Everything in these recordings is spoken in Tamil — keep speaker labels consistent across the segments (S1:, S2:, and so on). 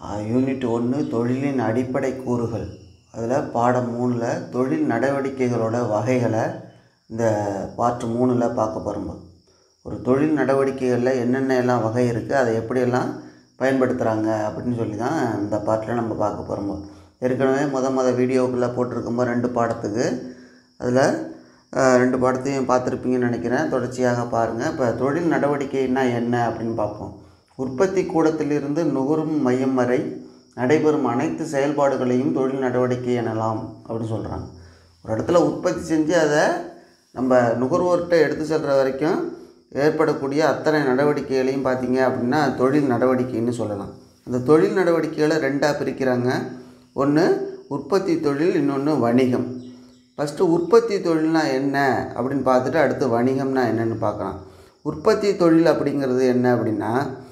S1: யூனிட் ஒன்று தொழிலின் அடிப்படை கூறுகள் அதில் பாடம் மூணில் தொழில் நடவடிக்கைகளோட வகைகளை இந்த பார்ட் மூணில் பார்க்க போகிறோம் ஒரு தொழில் நடவடிக்கைகளில் என்னென்ன எல்லாம் வகை இருக்குது அதை எப்படியெல்லாம் பயன்படுத்துகிறாங்க அப்படின்னு சொல்லி தான் இந்த பார்ட்டில் நம்ம பார்க்க போகிறோம் ஏற்கனவே முத முத வீடியோக்குள்ளே போட்டிருக்கும்போது ரெண்டு பாடத்துக்கு அதில் ரெண்டு பாடத்தையும் பார்த்துருப்பீங்கன்னு நினைக்கிறேன் தொடர்ச்சியாக பாருங்கள் இப்போ தொழில் நடவடிக்கைன்னா என்ன அப்படின்னு பார்ப்போம் உற்பத்தி கூடத்திலிருந்து நுகரும் மையம் வரை நடைபெறும் அனைத்து செயல்பாடுகளையும் தொழில் நடவடிக்கை எனலாம் அப்படின்னு சொல்கிறாங்க ஒரு இடத்துல உற்பத்தி செஞ்சு அதை நம்ம நுகர்வோர்கிட்ட எடுத்து செல்கிற வரைக்கும் ஏற்படக்கூடிய அத்தனை நடவடிக்கைகளையும் பார்த்திங்க அப்படின்னா தொழில் நடவடிக்கைன்னு சொல்லலாம் அந்த தொழில் நடவடிக்கைகளை ரெண்டாக பிரிக்கிறாங்க ஒன்று உற்பத்தி தொழில் இன்னொன்று வணிகம் ஃபஸ்ட்டு உற்பத்தி தொழில்னா என்ன அப்படின்னு பார்த்துட்டு அடுத்து வணிகம்னா என்னென்னு பார்க்கலாம் உற்பத்தி தொழில் அப்படிங்கிறது என்ன அப்படின்னா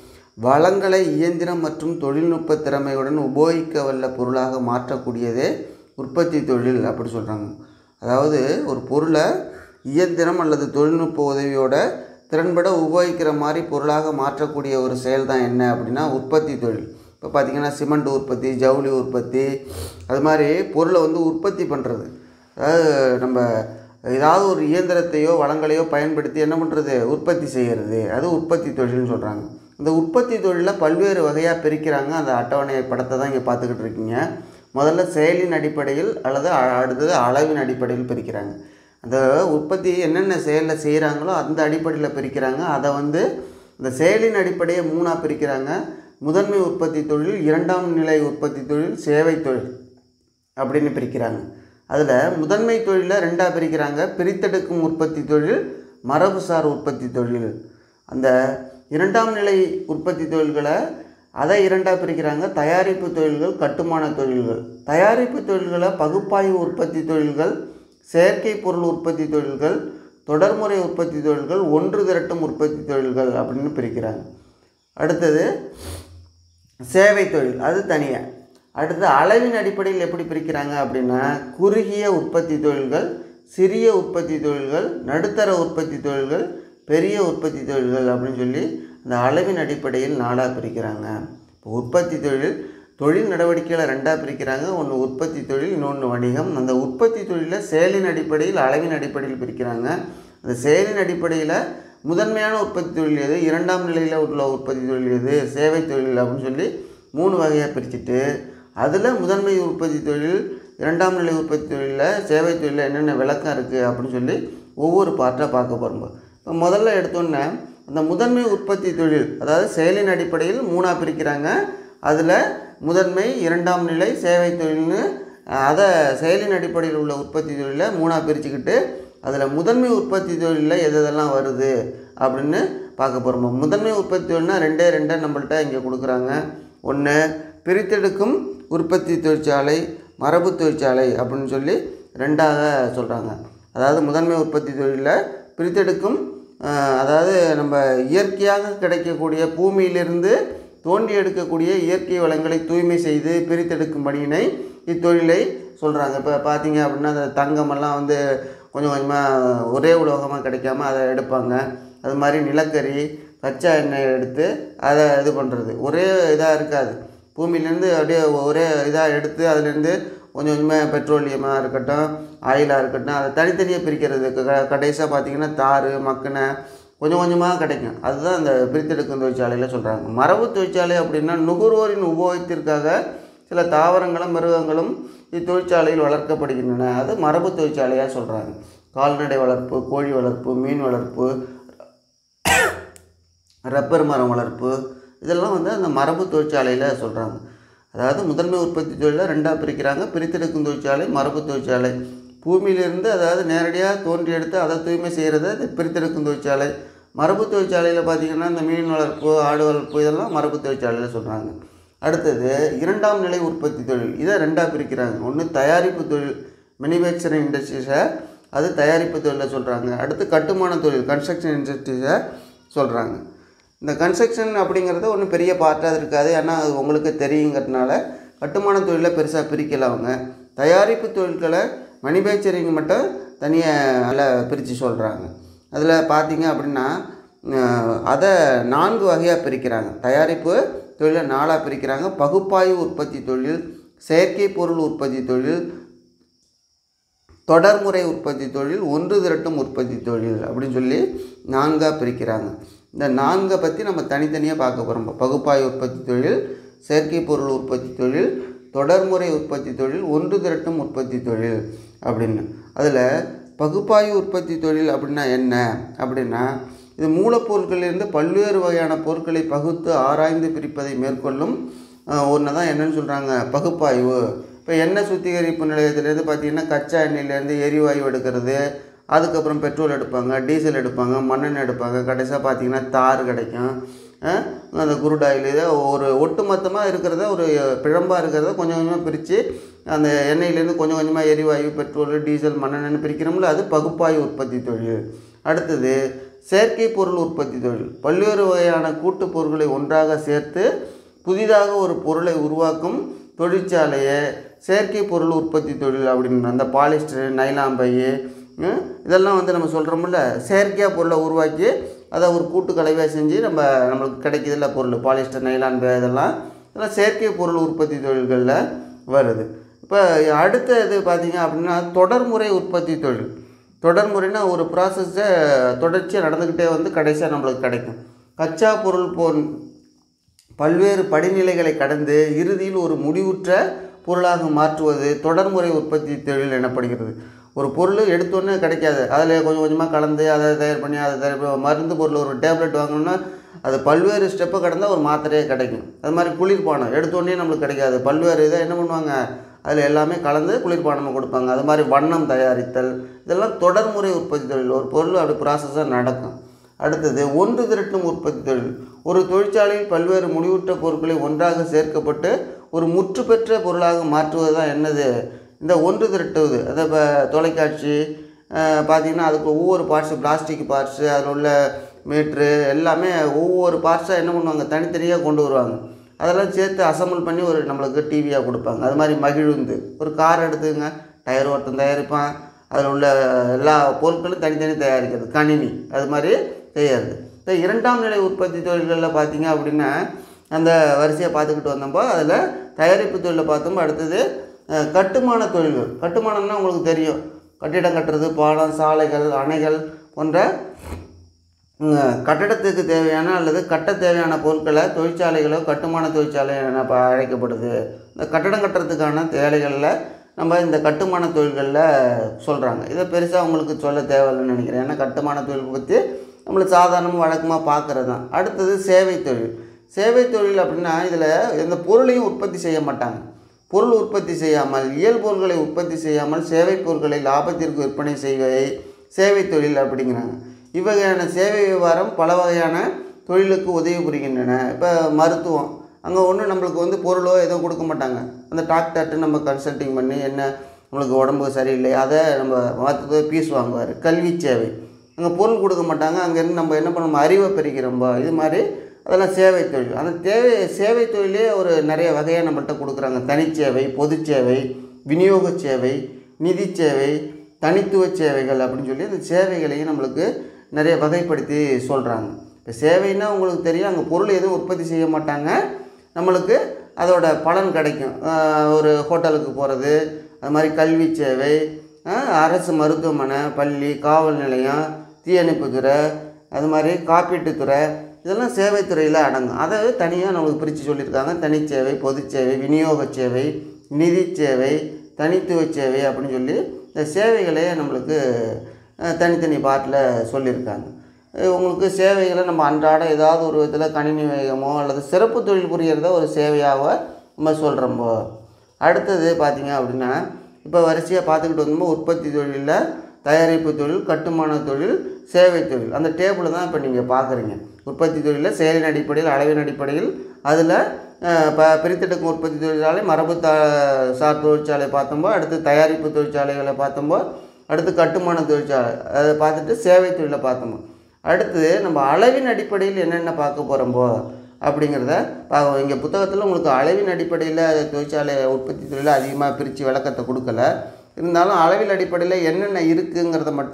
S1: வளங்களை இயந்திரம் மற்றும் தொழில்நுட்ப திறமையுடன் உபயோகிக்க வல்ல பொருளாக மாற்றக்கூடியதே உற்பத்தி தொழில் அப்படி சொல்கிறாங்க அதாவது ஒரு பொருளை இயந்திரம் அல்லது தொழில்நுட்ப உதவியோட திறன்பட உபயோகிக்கிற மாதிரி பொருளாக மாற்றக்கூடிய ஒரு செயல் தான் என்ன அப்படின்னா உற்பத்தி தொழில் இப்போ பார்த்திங்கன்னா சிமெண்ட் உற்பத்தி ஜவுளி உற்பத்தி அது மாதிரி பொருளை வந்து உற்பத்தி பண்ணுறது அதாவது நம்ம ஏதாவது ஒரு இயந்திரத்தையோ வளங்களையோ பயன்படுத்தி என்ன பண்ணுறது உற்பத்தி செய்கிறது அது உற்பத்தி தொழில்னு சொல்கிறாங்க இந்த உற்பத்தி தொழிலில் பல்வேறு வகையாக பிரிக்கிறாங்க அந்த அட்டவணை படத்தை தான் இங்கே பார்த்துக்கிட்டு இருக்கீங்க முதல்ல செயலின் அடிப்படையில் அல்லது அடுத்தது அளவின் அடிப்படையில் பிரிக்கிறாங்க அந்த உற்பத்தி என்னென்ன செயலில் செய்கிறாங்களோ அந்த அடிப்படையில் பிரிக்கிறாங்க அதை வந்து இந்த செயலின் அடிப்படையை மூணாக பிரிக்கிறாங்க முதன்மை உற்பத்தி தொழில் இரண்டாம் நிலை உற்பத்தி தொழில் சேவை தொழில் அப்படின்னு பிரிக்கிறாங்க அதில் முதன்மை தொழிலை ரெண்டாக பிரிக்கிறாங்க பிரித்தெடுக்கும் உற்பத்தி தொழில் மரபுசார் உற்பத்தி தொழில் அந்த இரண்டாம் நிலை உற்பத்தி தொழில்களை அதை இரண்டாக பிரிக்கிறாங்க தயாரிப்பு தொழில்கள் கட்டுமான தொழில்கள் தயாரிப்பு தொழில்களை பகுப்பாய்வு உற்பத்தி தொழில்கள் செயற்கை பொருள் உற்பத்தி தொழில்கள் தொடர்முறை உற்பத்தி தொழில்கள் ஒன்று திரட்டும் உற்பத்தி தொழில்கள் அப்படின்னு பிரிக்கிறாங்க அடுத்தது சேவை தொழில் அது தனியாக அடுத்து அளவின் அடிப்படையில் எப்படி பிரிக்கிறாங்க அப்படின்னா குறுகிய உற்பத்தி தொழில்கள் சிறிய உற்பத்தி தொழில்கள் நடுத்தர உற்பத்தி தொழில்கள் பெரிய உற்பத்தி தொழில்கள் அப்படின்னு சொல்லி அந்த அளவின் அடிப்படையில் நாளாக பிரிக்கிறாங்க இப்போ உற்பத்தி தொழில் தொழில் நடவடிக்கைகளை ரெண்டாக பிரிக்கிறாங்க ஒன்று உற்பத்தி தொழில் இன்னொன்று வணிகம் அந்த உற்பத்தி தொழிலில் செயலின் அடிப்படையில் அளவின் அடிப்படையில் பிரிக்கிறாங்க அந்த செயலின் அடிப்படையில் முதன்மையான உற்பத்தி தொழில் எது இரண்டாம் நிலையில் உள்ள உற்பத்தி தொழில் எது சேவை தொழில் அப்படின்னு சொல்லி மூணு வகையாக பிரிச்சுட்டு அதில் முதன்மை உற்பத்தி தொழில் இரண்டாம் நிலை உற்பத்தி தொழிலில் சேவை தொழிலில் என்னென்ன விளக்கம் இருக்குது அப்படின்னு சொல்லி ஒவ்வொரு பார்ட்டாக பார்க்க போகிறோம் இப்போ முதல்ல எடுத்தோன்னே அந்த முதன்மை உற்பத்தி தொழில் அதாவது செயலின் அடிப்படையில் மூணாக பிரிக்கிறாங்க அதில் முதன்மை இரண்டாம் நிலை சேவை தொழில்னு அதை செயலின் அடிப்படையில் உள்ள உற்பத்தி தொழிலை மூணாக பிரிச்சுக்கிட்டு அதில் முதன்மை உற்பத்தி தொழிலில் எது எதெல்லாம் வருது அப்படின்னு பார்க்க போகிறோம் முதன்மை உற்பத்தி தொழில்னா ரெண்டே ரெண்டே நம்மள்ட்ட இங்கே கொடுக்குறாங்க ஒன்று பிரித்தெடுக்கும் உற்பத்தி தொழிற்சாலை மரபு தொழிற்சாலை அப்படின்னு சொல்லி ரெண்டாக சொல்கிறாங்க அதாவது முதன்மை உற்பத்தி தொழிலில் பிரித்தெடுக்கும் அதாவது நம்ம இயற்கையாக கிடைக்கக்கூடிய பூமியிலிருந்து தோண்டி எடுக்கக்கூடிய இயற்கை வளங்களை தூய்மை செய்து பிரித்தெடுக்கும் பணியினை இத்தொழிலை சொல்கிறாங்க இப்போ பார்த்தீங்க அப்படின்னா அந்த தங்கமெல்லாம் வந்து கொஞ்சம் கொஞ்சமாக ஒரே உலோகமாக கிடைக்காம அதை எடுப்பாங்க அது மாதிரி நிலக்கரி கச்சா எண்ணெய் எடுத்து அதை இது பண்ணுறது ஒரே இதாக இருக்காது பூமியிலேருந்து அப்படியே ஒரே இதாக எடுத்து அதுலேருந்து கொஞ்சம் கொஞ்சமாக பெட்ரோலியமாக இருக்கட்டும் ஆயிலாக இருக்கட்டும் அதை தனித்தனியாக பிரிக்கிறது க கடைசியாக பார்த்திங்கன்னா தார் மக்கினை கொஞ்சம் கொஞ்சமாக கிடைக்கும் அதுதான் அந்த பிரித்தெடுக்கும் தொழிற்சாலையில் சொல்கிறாங்க மரபு தொழிற்சாலை அப்படின்னா நுகர்வோரின் உபயோகத்திற்காக சில தாவரங்களும் மிருகங்களும் இத்தொழிற்சாலையில் வளர்க்கப்படுகின்றன அது மரபு தொழிற்சாலையாக சொல்கிறாங்க கால்நடை வளர்ப்பு கோழி வளர்ப்பு மீன் வளர்ப்பு ரப்பர் மரம் வளர்ப்பு இதெல்லாம் வந்து அந்த மரபு தொழிற்சாலையில் சொல்கிறாங்க அதாவது முதன்மை உற்பத்தி தொழிலை ரெண்டாக பிரிக்கிறாங்க பிரித்தெடுக்கும் தொழிற்சாலை மரபு தொழிற்சாலை பூமியிலிருந்து அதாவது நேரடியாக தோன்றி எடுத்து அதை தூய்மை செய்கிறது அது பிரித்தெடுக்கும் தொழிற்சாலை மரபு தொழிற்சாலையில் பார்த்திங்கன்னா இந்த மீன் வளர்ப்பு ஆடு வளர்ப்பு இதெல்லாம் மரபு தொழிற்சாலையில் சொல்கிறாங்க அடுத்தது இரண்டாம் நிலை உற்பத்தி தொழில் இதை ரெண்டாக பிரிக்கிறாங்க ஒன்று தயாரிப்பு தொழில் மேனுஃபேக்சரிங் இண்டஸ்ட்ரீஸை அது தயாரிப்பு தொழிலை சொல்கிறாங்க அடுத்து கட்டுமான தொழில் கன்ஸ்ட்ரக்ஷன் இண்டஸ்ட்ரீஸை சொல்கிறாங்க இந்த கன்ஸ்ட்ரக்ஷன் அப்படிங்கிறது ஒன்றும் பெரிய பார்ட்டாக இருக்காது ஏன்னா அது உங்களுக்கு தெரியுங்கிறதுனால கட்டுமான தொழிலை பெருசாக பிரிக்கல அவங்க தயாரிப்பு தொழில்களை மேனுஃபேக்சரிங் மட்டும் தனியாக நல்லா பிரித்து சொல்கிறாங்க அதில் பார்த்தீங்க அப்படின்னா அஹ், அதை நான்கு வகையாக பிரிக்கிறாங்க தயாரிப்பு தொழிலை நாலாக பிரிக்கிறாங்க பகுப்பாய்வு உற்பத்தி தொழில் செயற்கை பொருள் உற்பத்தி தொழில் தொடர்முறை உற்பத்தி தொழில் ஒன்று திரட்டும் உற்பத்தி தொழில் அப்படின்னு சொல்லி நான்காக பிரிக்கிறாங்க இந்த நான்கை பற்றி நம்ம தனித்தனியாக பார்க்க போகிறோம் பகுப்பாய்வு உற்பத்தி தொழில் செயற்கை பொருள் உற்பத்தி தொழில் தொடர்முறை உற்பத்தி தொழில் ஒன்று திரட்டும் உற்பத்தி தொழில் அப்படின்னு அதில் பகுப்பாய்வு உற்பத்தி தொழில் அப்படின்னா என்ன அப்படின்னா இது மூலப்பொருட்களிலிருந்து பல்வேறு வகையான பொருட்களை பகுத்து ஆராய்ந்து பிரிப்பதை மேற்கொள்ளும் ஒன்று தான் என்னன்னு சொல்கிறாங்க பகுப்பாய்வு இப்போ எண்ணெய் சுத்திகரிப்பு நிலையத்திலேருந்து பார்த்தீங்கன்னா கச்சா எண்ணெயிலேருந்து எரிவாயு எடுக்கிறது அதுக்கப்புறம் பெட்ரோல் எடுப்பாங்க டீசல் எடுப்பாங்க மண்ணெண்ணெய் எடுப்பாங்க கடைசியாக பார்த்தீங்கன்னா தார் கிடைக்கும் அஹ் அந்த குருட் ஆயில் இதை ஒரு ஒட்டு மொத்தமாக இருக்கிறத ஒரு பிழம்பாக இருக்கிறத கொஞ்சம் கொஞ்சமாக பிரித்து அந்த எண்ணெயிலேருந்து கொஞ்சம் கொஞ்சமாக எரிவாயு பெட்ரோல் டீசல் மண்ணெண்ணெய்னு பிரிக்கிறோம்ல அது பகுப்பாய்வு உற்பத்தி தொழில் அடுத்தது செயற்கை பொருள் உற்பத்தி தொழில் பல்வேறு வகையான கூட்டுப் பொருட்களை ஒன்றாக சேர்த்து புதிதாக ஒரு பொருளை உருவாக்கும் தொழிற்சாலையை செயற்கை பொருள் உற்பத்தி தொழில் அப்படின்னு அந்த பாலிஸ்டர் நைலான் பை ஹம், இதெல்லாம் வந்து நம்ம சொல்கிறோம்ல செயற்கையாக பொருளை உருவாக்கி அதை ஒரு கூட்டு கலவையாக செஞ்சு நம்ம நம்மளுக்கு கிடைக்குதுல்ல பொருள் பாலிஸ்டர் நைலான் பை இதெல்லாம் இதெல்லாம் செயற்கை பொருள் உற்பத்தி தொழில்களில் வருது இப்போ அடுத்த இது பார்த்தீங்க அப்படின்னா தொடர்முறை உற்பத்தி தொழில் தொடர்முறைனா ஒரு ப்ராசஸை தொடர்ச்சியாக நடந்துக்கிட்டே வந்து கடைசியாக நம்மளுக்கு கிடைக்கும் கச்சா பொருள் போன் பல்வேறு படிநிலைகளை கடந்து இறுதியில் ஒரு முடிவுற்ற பொருளாக மாற்றுவது தொடர்முறை உற்பத்தி தொழில் எனப்படுகிறது ஒரு பொருள் எடுத்தோன்னே கிடைக்காது அதில் கொஞ்சம் கொஞ்சமாக கலந்து அதை தயார் பண்ணி அதை தயார் பண்ணி மருந்து பொருள் ஒரு டேப்லெட் வாங்கணும்னா அது பல்வேறு ஸ்டெப்பை கடந்தால் ஒரு மாத்திரையே கிடைக்கும் அது மாதிரி குளிர்பானம் எடுத்தோடனே நம்மளுக்கு கிடைக்காது பல்வேறு இதை என்ன பண்ணுவாங்க அதில் எல்லாமே கலந்து குளிர்பானமாக கொடுப்பாங்க அது மாதிரி வண்ணம் தயாரித்தல் இதெல்லாம் தொடர்முறை உற்பத்தி தொழில் ஒரு பொருள் அப்படி ப்ராசஸாக நடக்கும் அடுத்தது ஒன்று திரட்டும் உற்பத்தி தொழில் ஒரு தொழிற்சாலையில் பல்வேறு முடிவுற்ற பொருட்களை ஒன்றாக சேர்க்கப்பட்டு ஒரு முற்று பெற்ற பொருளாக மாற்றுவது தான் என்னது இந்த ஒன்று திரட்டுவது அதை இப்போ தொலைக்காட்சி அஹ், பார்த்தீங்கன்னா அதுக்கு ஒவ்வொரு பார்ட்ஸு பிளாஸ்டிக் பார்ட்ஸு அதில் உள்ள மீட்ரு எல்லாமே ஒவ்வொரு பார்ட்ஸாக என்ன பண்ணுவாங்க தனித்தனியாக கொண்டு வருவாங்க அதெல்லாம் சேர்த்து அசம்பிள் பண்ணி ஒரு நம்மளுக்கு டிவியாக கொடுப்பாங்க அது மாதிரி மகிழுந்து ஒரு கார் எடுத்துங்க டயர் ஒருத்தன் தயாரிப்பான் அதில் உள்ள எல்லா பொருட்களும் தனித்தனி தயாரிக்கிறது கணினி அது மாதிரி செய்யறது இப்போ இரண்டாம் நிலை உற்பத்தி தொழில்களில் பார்த்தீங்க அப்படின்னா அந்த வரிசையை பார்த்துக்கிட்டு வந்தப்போ அதில் தயாரிப்பு தொழிலை பார்த்தோம் அடுத்தது அஹ், கட்டுமான தொழில்கள் கட்டுமானம்னா உங்களுக்கு தெரியும் கட்டிடம் கட்டுறது பாலம் சாலைகள் அணைகள் போன்ற ம், கட்டடத்துக்கு தேவையான அல்லது கட்ட தேவையான பொருட்களை தொழிற்சாலைகளோ கட்டுமான தொழிற்சாலை என ப- அழைக்கப்படுது இந்த கட்டடம் கட்டுறதுக்கான வேலைகளில் நம்ம இந்த கட்டுமான தொழில்களில் சொல்கிறாங்க இதை பெருசாக உங்களுக்கு சொல்ல தேவையில்லைன்னு நினைக்கிறேன் ஏன்னா கட்டுமான தொழில் பற்றி நம்மளுக்கு சாதாரணமாக வழக்கமாக பார்க்குறது தான் அடுத்தது சேவை தொழில் சேவை தொழில் அப்படின்னா இதில் எந்த பொருளையும் உற்பத்தி செய்ய மாட்டாங்க பொருள் உற்பத்தி செய்யாமல் இயல் பொருட்களை உற்பத்தி செய்யாமல் சேவை பொருட்களை லாபத்திற்கு விற்பனை செய்வதை சேவை தொழில் அப்படிங்கிறாங்க இவ்வகையான சேவை வியாபாரம் பல வகையான தொழிலுக்கு உதவி புரிகின்றன இப்போ மருத்துவம் அங்கே ஒன்றும் நம்மளுக்கு வந்து பொருளோ எதுவும் கொடுக்க மாட்டாங்க அந்த டாக்டர்கிட்ட நம்ம கன்சல்டிங் பண்ணி என்ன நம்மளுக்கு உடம்பு சரியில்லை அதை நம்ம மருத்துவ பீஸ் வாங்குவார் கல்வி சேவை அங்கே பொருள் கொடுக்க மாட்டாங்க அங்கேருந்து நம்ம என்ன பண்ணுவோம் அறிவை பெருக்கிறோம்பா இது மாதிரி அதெல்லாம் சேவை தொழில் அந்த தேவை சேவை தொழிலே ஒரு நிறைய வகையாக நம்மள்கிட்ட கொடுக்குறாங்க தனிச்சேவை பொதுச்சேவை விநியோக சேவை நிதி சேவை தனித்துவ சேவைகள் அப்படின்னு சொல்லி அந்த சேவைகளையும் நம்மளுக்கு நிறைய வகைப்படுத்தி சொல்கிறாங்க இப்போ சேவைன்னா உங்களுக்கு தெரியும் அங்கே பொருள் எதுவும் உற்பத்தி செய்ய மாட்டாங்க நம்மளுக்கு அதோட பலன் கிடைக்கும் ஆஹ் ஒரு ஹோட்டலுக்கு போகிறது அது மாதிரி கல்வி சேவை ஆஹ் அரசு மருத்துவமனை பள்ளி காவல் நிலையம் தீயணைப்புத்துறை அது மாதிரி காப்பீட்டுத்துறை இதெல்லாம் சேவைத்துறையில் அடங்கும் அதை தனியாக நம்மளுக்கு பிரித்து சொல்லியிருக்காங்க தனிச்சேவை பொதுச்சேவை விநியோக சேவை நிதி சேவை தனித்துவ சேவை அப்படின்னு சொல்லி இந்த சேவைகளே நம்மளுக்கு அஹ், தனித்தனி பாட்டில் சொல்லியிருக்காங்க அஹ் உங்களுக்கு சேவைகளை நம்ம அன்றாட ஏதாவது ஒரு விதத்தில் கணினி வேகமோ அல்லது சிறப்பு தொழில் புரியறத ஒரு சேவையாக நம்ம சொல்கிறோம்போ அடுத்தது பார்த்தீங்க அப்படின்னா இப்போ வரிசையாக பார்த்துக்கிட்டு வந்தோம் உற்பத்தி தொழிலில் தயாரிப்பு தொழில் கட்டுமான தொழில் சேவை தொழில் அந்த டேபிளை தான் இப்போ நீங்கள் பார்க்குறீங்க உற்பத்தி தொழிலில் செயலின் அடிப்படையில் அளவின் அடிப்படையில் அதில் இப்போ பிரித்தெடுக்கும் உற்பத்தி தொழிற்சாலை மரபு த சார் தொழிற்சாலை பார்த்தோம்போ அடுத்து தயாரிப்பு தொழிற்சாலைகளை பார்த்தோம்போ அடுத்து கட்டுமான தொழிற்சாலை அதை பார்த்துட்டு சேவை தொழிலை பார்த்தோம்போ அடுத்து நம்ம அளவின் அடிப்படையில் என்னென்ன பார்க்க போகிறோம்போ அப்படிங்கிறத பார்க்க இங்கே புத்தகத்தில் உங்களுக்கு அளவின் அடிப்படையில் தொழிற்சாலை உற்பத்தி தொழிலை அதிகமாக பிரித்து விளக்கத்தை கொடுக்கல இருந்தாலும் அளவில் அடிப்படையில் என்னென்ன இருக்குங்கிறத மட்டும்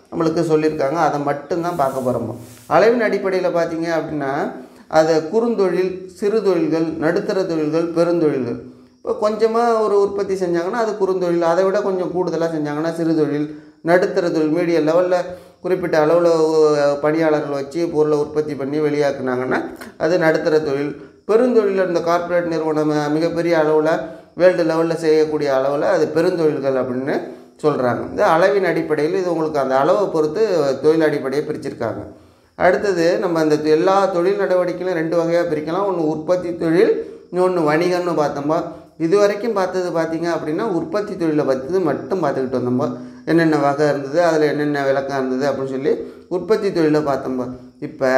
S1: நம்மளுக்கு சொல்லியிருக்காங்க அதை மட்டும்தான் பார்க்க போகிறோம் அளவின் அடிப்படையில் பார்த்தீங்க அப்படின்னா அது குறுந்தொழில் சிறு தொழில்கள் நடுத்தர தொழில்கள் பெருந்தொழில்கள் இப்போ கொஞ்சமாக ஒரு உற்பத்தி செஞ்சாங்கன்னா அது குறுந்தொழில் அதை விட கொஞ்சம் கூடுதலாக செஞ்சாங்கன்னா சிறு தொழில் நடுத்தர தொழில் மீடியம் லெவலில் குறிப்பிட்ட அளவில் பணியாளர்கள் வச்சு பொருளை உற்பத்தி பண்ணி வெளியாக்குனாங்கன்னா அது நடுத்தர தொழில் பெருந்தொழில் இந்த கார்ப்பரேட் நிறுவனம் மிகப்பெரிய அளவில் வேர்ல்டு லெவலில் செய்யக்கூடிய அளவில் அது பெருந்தொழில்கள் அப்படின்னு சொல்கிறாங்க இந்த அளவின் அடிப்படையில் இது உங்களுக்கு அந்த அளவை பொறுத்து தொழில் அடிப்படையை பிரிச்சிருக்காங்க அடுத்தது நம்ம அந்த எல்லா தொழில் நடவடிக்கைகளும் ரெண்டு வகையாக பிரிக்கலாம் ஒன்று உற்பத்தி தொழில் இன்னொன்று வணிகம்னு பார்த்தோம்பா இது வரைக்கும் பார்த்தது பார்த்தீங்க அப்படின்னா உற்பத்தி தொழிலை பற்றி மட்டும் பார்த்துக்கிட்டு வந்தோம்பா என்னென்ன வகை இருந்தது அதில் என்னென்ன விளக்கம் இருந்தது அப்படின்னு சொல்லி உற்பத்தி தொழிலை பார்த்தோம்பா இப்போ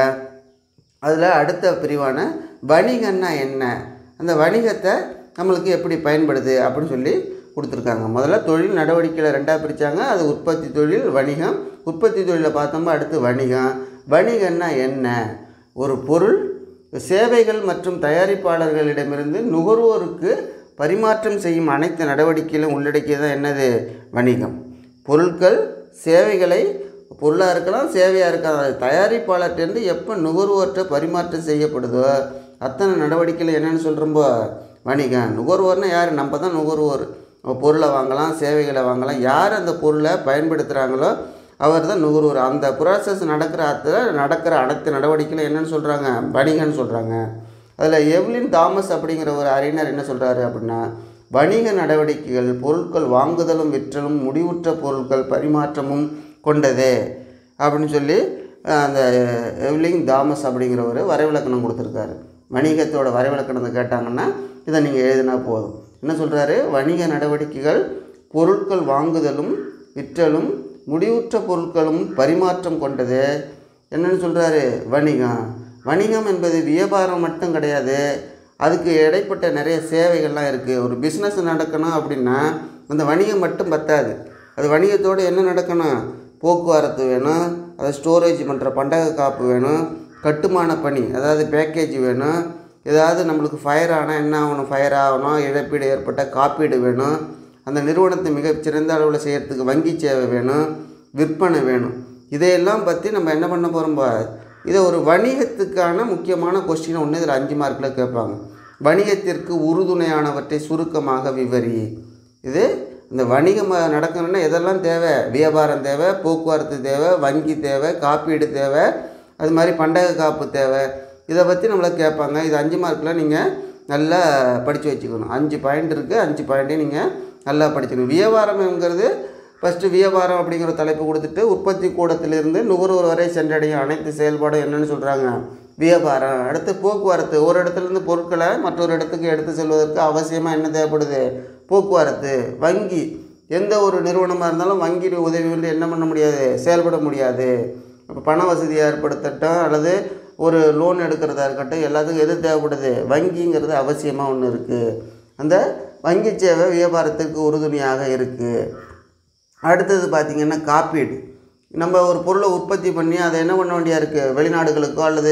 S1: அதில் அடுத்த பிரிவான வணிகம்னா என்ன அந்த வணிகத்தை நம்மளுக்கு எப்படி பயன்படுது அப்படின்னு சொல்லி கொடுத்துருக்காங்க முதல்ல தொழில் நடவடிக்கையில் ரெண்டாக பிரித்தாங்க அது உற்பத்தி தொழில் வணிகம் உற்பத்தி தொழிலை பார்த்தோம்பா அடுத்து வணிகம் வணிகம்னா என்ன ஒரு பொருள் சேவைகள் மற்றும் தயாரிப்பாளர்களிடமிருந்து நுகர்வோருக்கு பரிமாற்றம் செய்யும் அனைத்து நடவடிக்கைகளும் உள்ளடக்கியது என்னது வணிகம் பொருட்கள் சேவைகளை பொருளாக இருக்கலாம் சேவையாக இருக்கலாம் அது தயாரிப்பாளர்கிட்டேருந்து எப்போ நுகர்வோர்கிட்ட பரிமாற்றம் செய்யப்படுதோ அத்தனை நடவடிக்கைகள் என்னென்னு சொல்கிறோம்போ வணிகம் நுகர்வோர்னா யார் நம்ம தான் நுகர்வோர் பொருளை வாங்கலாம் சேவைகளை வாங்கலாம் யார் அந்த பொருளை பயன்படுத்துகிறாங்களோ அவர் தான் நுகர்வோர் அந்த ப்ராசஸ் நடக்கிற அத்தில் நடக்கிற அனைத்து நடவடிக்கைகளும் என்னென்னு சொல்கிறாங்க வணிகம்னு சொல்கிறாங்க அதில் எவ்லின் தாமஸ் அப்படிங்கிற ஒரு அறிஞர் என்ன சொல்கிறாரு அப்படின்னா வணிக நடவடிக்கைகள் பொருட்கள் வாங்குதலும் விற்றலும் முடிவுற்ற பொருட்கள் பரிமாற்றமும் கொண்டதே அப்படின்னு சொல்லி அந்த எவ்லிங் தாமஸ் அப்படிங்கிறவர் வரைவிலக்கணம் கொடுத்துருக்காரு வணிகத்தோட வரைவிலக்கணத்தை கேட்டாங்கன்னா இதை நீங்கள் எழுதினா போதும் என்ன சொல்கிறாரு வணிக நடவடிக்கைகள் பொருட்கள் வாங்குதலும் விற்றலும் முடிவுற்ற பொருட்களும் பரிமாற்றம் கொண்டது என்னன்னு சொல்கிறாரு வணிகம் வணிகம் என்பது வியாபாரம் மட்டும் கிடையாது அதுக்கு இடைப்பட்ட நிறைய சேவைகள்லாம் இருக்குது ஒரு பிஸ்னஸ் நடக்கணும் அப்படின்னா அந்த வணிகம் மட்டும் பத்தாது அது வணிகத்தோடு என்ன நடக்கணும் போக்குவரத்து வேணும் அதை ஸ்டோரேஜ் பண்ணுற பண்டக காப்பு வேணும் கட்டுமான பணி அதாவது பேக்கேஜ் வேணும் ஏதாவது நம்மளுக்கு ஃபயர் ஆனால் என்ன ஆகணும் ஃபயர் ஆகணும் இழப்பீடு ஏற்பட்ட காப்பீடு வேணும் அந்த நிறுவனத்தை மிகச்சிறந்த அளவில் செய்கிறதுக்கு வங்கி சேவை வேணும் விற்பனை வேணும் இதையெல்லாம் பற்றி நம்ம என்ன பண்ண போகிறோம்பா இதை ஒரு வணிகத்துக்கான முக்கியமான கொஸ்டின் ஒன்று இதில் அஞ்சு மார்க்கில் கேட்பாங்க வணிகத்திற்கு உறுதுணையானவற்றை சுருக்கமாக விவரி இது இந்த வணிகம் நடக்கணும்னா எதெல்லாம் தேவை வியாபாரம் தேவை போக்குவரத்து தேவை வங்கி தேவை காப்பீடு தேவை அது மாதிரி பண்டக காப்பு தேவை இதை பற்றி நம்மளை கேட்பாங்க இது அஞ்சு மார்க்கில் நீங்கள் நல்லா படித்து வச்சுக்கணும் அஞ்சு பாயிண்ட் இருக்குது அஞ்சு பாயிண்ட்டையும் நீங்கள் நல்லா படிச்சுக்கணும் வியாபாரம்ங்கிறது ஃபஸ்ட்டு வியாபாரம் அப்படிங்கிற தலைப்பு கொடுத்துட்டு உற்பத்தி கூடத்திலிருந்து நுகர்வோர் வரை சென்றடையும் அனைத்து செயல்பாடும் என்னென்னு சொல்கிறாங்க வியாபாரம் அடுத்து போக்குவரத்து ஒரு இடத்துலேருந்து பொருட்களை மற்றொரு இடத்துக்கு எடுத்து செல்வதற்கு அவசியமாக என்ன தேவைப்படுது போக்குவரத்து வங்கி எந்த ஒரு நிறுவனமாக இருந்தாலும் வங்கி உதவி வந்து என்ன பண்ண முடியாது செயல்பட முடியாது இப்போ பண வசதியை ஏற்படுத்தட்டும் அல்லது ஒரு லோன் எடுக்கிறதா இருக்கட்டும் எல்லாத்துக்கும் எது தேவைப்படுது வங்கிங்கிறது அவசியமாக ஒன்று இருக்குது அந்த வங்கி சேவை வியாபாரத்துக்கு உறுதுணையாக இருக்குது அடுத்தது பார்த்திங்கன்னா காப்பீடு நம்ம ஒரு பொருளை உற்பத்தி பண்ணி அதை என்ன பண்ண வேண்டியா இருக்குது வெளிநாடுகளுக்கோ அல்லது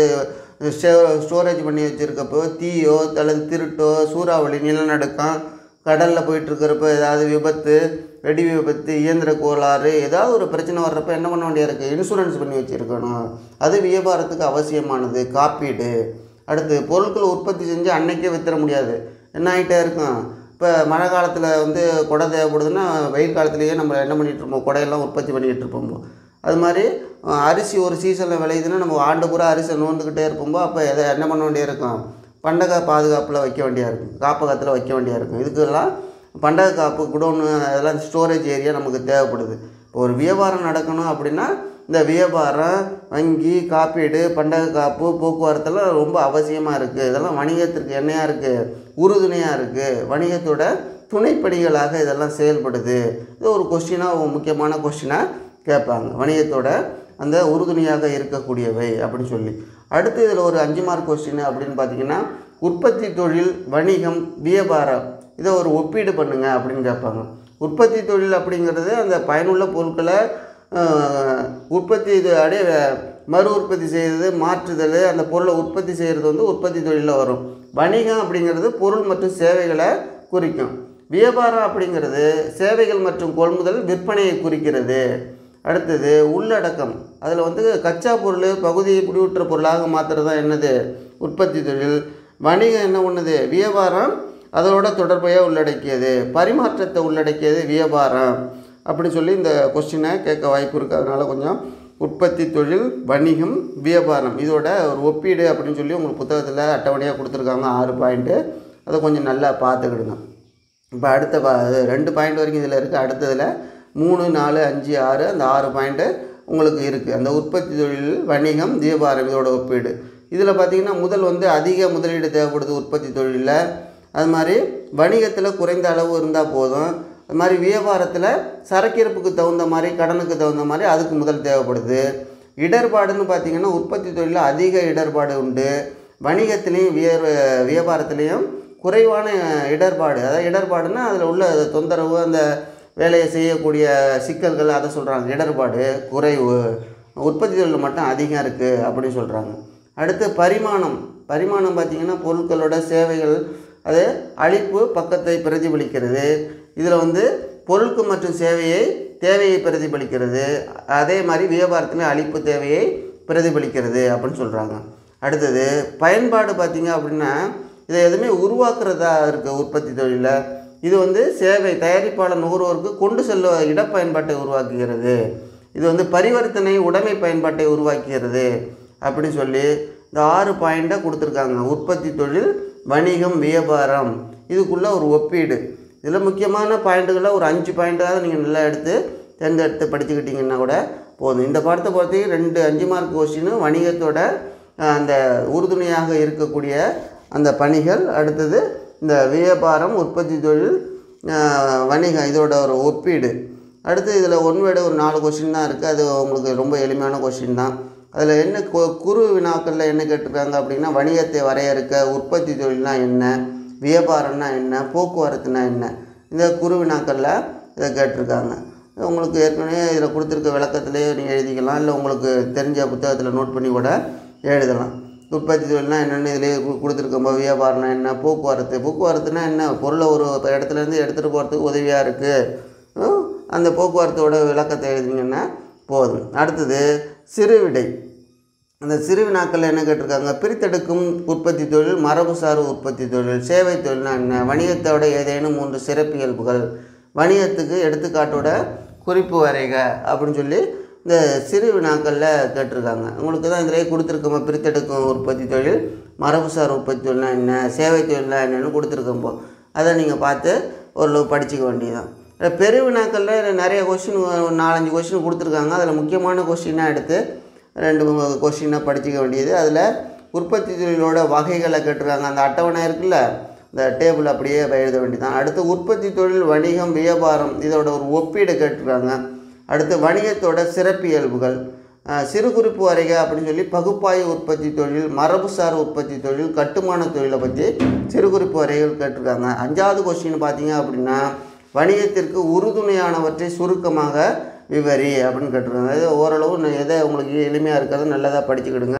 S1: ஸ்டோரேஜ் பண்ணி வச்சுருக்கப்போ தீயோ அல்லது திருட்டோ சூறாவளி நிலநடுக்கம் கடலில் போயிட்டுருக்கிறப்ப ஏதாவது விபத்து வெடி விபத்து இயந்திர கோளாறு ஏதாவது ஒரு பிரச்சனை வர்றப்ப என்ன பண்ண வேண்டியா இருக்குது இன்சூரன்ஸ் பண்ணி வச்சுருக்கணும் அது வியாபாரத்துக்கு அவசியமானது காப்பீடு அடுத்து பொருட்கள் உற்பத்தி செஞ்சு அன்னைக்கே வித்துற முடியாது என்ன ஆகிட்டே இருக்கும் இப்போ மழை காலத்தில் வந்து குடை தேவைப்படுதுன்னா வெயில் காலத்துலேயே நம்ம என்ன பண்ணிகிட்டு இருப்போம் குடையெல்லாம் உற்பத்தி பண்ணிகிட்டு இருப்போம் அது மாதிரி அஹ், அரிசி ஒரு சீசனில் விளையுதுன்னா நம்ம ஆண்டு பூரா அரிசி நோண்டுக்கிட்டே இருப்போமோ அப்போ எதை என்ன பண்ண வேண்டியா இருக்கும் பண்டக பாதுகாப்பில் வைக்க வேண்டியா இருக்கும் காப்பகத்தில் வைக்க வேண்டியா இருக்கும் இதுக்கெல்லாம் பண்டக காப்பு குடோனு அதெல்லாம் ஸ்டோரேஜ் ஏரியா நமக்கு தேவைப்படுது இப்போ ஒரு வியாபாரம் நடக்கணும் அப்படின்னா இந்த வியாபாரம் வங்கி காப்பீடு பண்டக காப்பு போக்குவரத்தெல்லாம் ரொம்ப அவசியமாக இருக்குது இதெல்லாம் வணிகத்திற்கு என்னையாக இருக்குது உறுதுணையாக இருக்குது வணிகத்தோட துணைப்பணிகளாக இதெல்லாம் செயல்படுது இது ஒரு கொஸ்டினாக முக்கியமான கொஸ்டினாக கேட்பாங்க வணிகத்தோட அந்த உறுதுணையாக இருக்கக்கூடியவை அப்படின்னு சொல்லி அடுத்து இதில் ஒரு அஞ்சு மார்க் கொஸ்டின் அப்படின்னு பார்த்தீங்கன்னா உற்பத்தி தொழில் வணிகம் வியாபாரம் இதை ஒரு ஒப்பீடு பண்ணுங்க அப்படின்னு கேட்பாங்க உற்பத்தி தொழில் அப்படிங்கிறது அந்த பயனுள்ள பொருட்களை ஆஹ், உற்பத்தி இது அப்படியே வே- மறு உற்பத்தி செய்கிறது மாற்றுதல் அந்த பொருளை உற்பத்தி செய்கிறது வந்து உற்பத்தி தொழிலில் வரும் வணிகம் அப்படிங்கிறது பொருள் மற்றும் சேவைகளை குறிக்கும் வியாபாரம் அப்படிங்கிறது சேவைகள் மற்றும் கொள்முதல் விற்பனையை குறிக்கிறது அடுத்தது உள்ளடக்கம் அதில் வந்து கச்சா பொருள் பகுதி முடிவுற்ற பொருளாக மாற்றுறது தான் என்னது உற்பத்தி தொழில் வணிகம் என்ன பண்ணுது வியாபாரம் அதோட தொடர்பையாக உள்ளடக்கியது பரிமாற்றத்தை உள்ளடக்கியது வியாபாரம் அப்படின்னு சொல்லி இந்த கொஸ்டினை கேட்க வாய்ப்பு இருக்குது அதனால கொஞ்சம் உற்பத்தி தொழில் வணிகம் வியாபாரம் இதோட ஒரு ஒப்பீடு அப்படின்னு சொல்லி உங்களுக்கு புத்தகத்தில் அட்டவணையாக கொடுத்துருக்காங்க ஆறு பாயிண்ட்டு அதை கொஞ்சம் நல்லா பார்த்துக்கிடுங்க இப்போ அடுத்த பா இது ரெண்டு பாயிண்ட் வரைக்கும் இதில் இருக்குது அடுத்ததில் மூணு நாலு அஞ்சு ஆறு அந்த ஆறு பாயிண்ட்டு உங்களுக்கு இருக்குது அந்த உற்பத்தி தொழில் வணிகம் வியாபாரம் இதோட ஒப்பீடு இதில் பார்த்தீங்கன்னா முதல் வந்து அதிக முதலீடு தேவைப்படுது உற்பத்தி தொழிலில் அது மாதிரி வணிகத்தில் குறைந்த அளவு இருந்தால் போதும் அது மாதிரி வியாபாரத்தில் சரக்கிருப்புக்கு தகுந்த மாதிரி கடனுக்கு தகுந்த மாதிரி அதுக்கு முதல் தேவைப்படுது இடர்பாடுன்னு பார்த்தீங்கன்னா உற்பத்தி தொழிலில் அதிக இடர்பாடு உண்டு வணிகத்திலையும் விய வியாபாரத்துலேயும் குறைவான இடர்பாடு அதாவது இடர்பாடுன்னா அதில் உள்ள தொந்தரவு அந்த வேலையை செய்யக்கூடிய சிக்கல்கள் அதை சொல்கிறாங்க இடர்பாடு குறைவு உற்பத்தி தொழில் மட்டும் அதிகம் இருக்குது அப்படின்னு சொல்கிறாங்க அடுத்து பரிமாணம் பரிமாணம் பார்த்திங்கன்னா பொருட்களோட சேவைகள் அது அழிப்பு பக்கத்தை பிரதிபலிக்கிறது இதில் வந்து பொருட்கு மற்றும் சேவையை தேவையை பிரதிபலிக்கிறது அதே மாதிரி வியாபாரத்தில் அழிப்பு தேவையை பிரதிபலிக்கிறது அப்படின்னு சொல்கிறாங்க அடுத்தது பயன்பாடு பார்த்திங்க அப்படின்னா இதை எதுவுமே உருவாக்குறதா இருக்குது உற்பத்தி தொழிலில் இது வந்து சேவை தயாரிப்பாளர் நுகர்வோருக்கு கொண்டு செல்ல இடப்பயன்பாட்டை உருவாக்குகிறது இது வந்து பரிவர்த்தனை உடைமை பயன்பாட்டை உருவாக்குகிறது அப்படின்னு சொல்லி இந்த ஆறு பாயிண்ட்டை கொடுத்துருக்காங்க உற்பத்தி தொழில் வணிகம் வியாபாரம் இதுக்குள்ளே ஒரு ஒப்பீடு இதில் முக்கியமான பாயிண்ட்டுகளை ஒரு அஞ்சு பாயிண்ட்டாவது நீங்கள் நல்லா எடுத்து தேர்ந்தெடுத்து படிச்சுக்கிட்டிங்கன்னா கூட போதும் இந்த பாடத்தை பொறுத்தவரைக்கும் ரெண்டு அஞ்சு மார்க் கொஸ்டின் வணிகத்தோட அஹ், அந்த உறுதுணையாக இருக்கக்கூடிய அந்த பணிகள் அடுத்தது இந்த வியாபாரம் உற்பத்தி தொழில் அஹ், வணிகம் இதோட ஒரு ஒப்பீடு அடுத்து இதில் ஒன் வேர்டு ஒரு நாலு கொஸ்டின் தான் இருக்குது அது உங்களுக்கு ரொம்ப எளிமையான கொஸ்டின் தான் அதில் என்ன கு- குறு வினாக்களில் என்ன கேட்டிருக்காங்க அப்படின்னா வணிகத்தை வரையறுக்க உற்பத்தி தொழில்னா என்ன வியாபாரம்னா என்ன போக்குவரத்துனா என்ன இந்த குறு வினாக்களில் இதை கேட்டிருக்காங்க உங்களுக்கு ஏற்கனவே இதில் கொடுத்துருக்க விளக்கத்திலேயே நீங்கள் எழுதிக்கலாம் இல்லை உங்களுக்கு தெரிஞ்ச புத்தகத்தில் நோட் பண்ணி கூட எழுதலாம் உற்பத்தி தொழில்னா என்னென்னு இதிலேயே கு- கொடுத்துருக்கோம் வியாபாரம்னா என்ன போக்குவரத்து போக்குவரத்துனா என்ன பொருளை ஒரு இடத்துலேருந்து எடுத்துகிட்டு போகிறதுக்கு உதவியாக இருக்குது அந்த போக்குவரத்தோட விளக்கத்தை எழுதிங்கன்னா போதும் அடுத்தது சிறுவிடை அந்த சிறு வினாக்கள் என்ன கேட்டிருக்காங்க பிரித்தெடுக்கும் உற்பத்தி தொழில் மரபுசார் உற்பத்தி தொழில் சேவை தொழில்னா என்ன வணிகத்தோட ஏதேனும் மூன்று சிறப்பியல்புகள் வணிகத்துக்கு எடுத்துக்காட்டோட குறிப்பு வரைக அப்படின்னு சொல்லி இந்த சிறு வினாக்களில் கேட்டிருக்காங்க உங்களுக்கு தான் இதிலே கொடுத்துருக்கோம் பிரித்தெடுக்கும் உற்பத்தி தொழில் மரபுசார் உற்பத்தி தொழில்னா என்ன சேவை தொழில்னா என்னென்னு கொடுத்துருக்கோம்போ அதை நீங்கள் பார்த்து ஓரளவு படிச்சுக்க வேண்டியதுதான் பெரு வினாக்களில் நிறைய கொஸ்டின் நாலஞ்சு கொஸ்டின் கொடுத்துருக்காங்க அதில் முக்கியமான கொஸ்டினாக எடுத்து ரெண்டு கொஸ்டினாக படிச்சுக்க வேண்டியது அதில் உற்பத்தி தொழிலோட வகைகளை கேட்டிருக்காங்க அந்த அட்டவணை இருக்குல்ல இந்த டேபிள் அப்படியே எழுத வேண்டியதான் அடுத்து உற்பத்தி தொழில் வணிகம் வியாபாரம் இதோட ஒரு ஒப்பீடு கேட்டிருக்காங்க அடுத்து வணிகத்தோட சிறப்பியல்புகள் அஹ், சிறு குறிப்பு வரைக அப்படின்னு சொல்லி பகுப்பாய்வு உற்பத்தி தொழில் மரபுசார் உற்பத்தி தொழில் கட்டுமான தொழிலை பற்றி சிறு குறிப்பு வரைகள் கேட்டிருக்காங்க அஞ்சாவது கொஸ்டின் பார்த்தீங்க அப்படின்னா வணிகத்திற்கு உறுதுணையானவற்றை சுருக்கமாக விவரி அப்படின்னு கேட்டிருக்காங்க அது ஓரளவு ந- எதை உங்களுக்கு எளிமையாக இருக்கிறது நல்லதாக படிச்சுக்கிடுங்க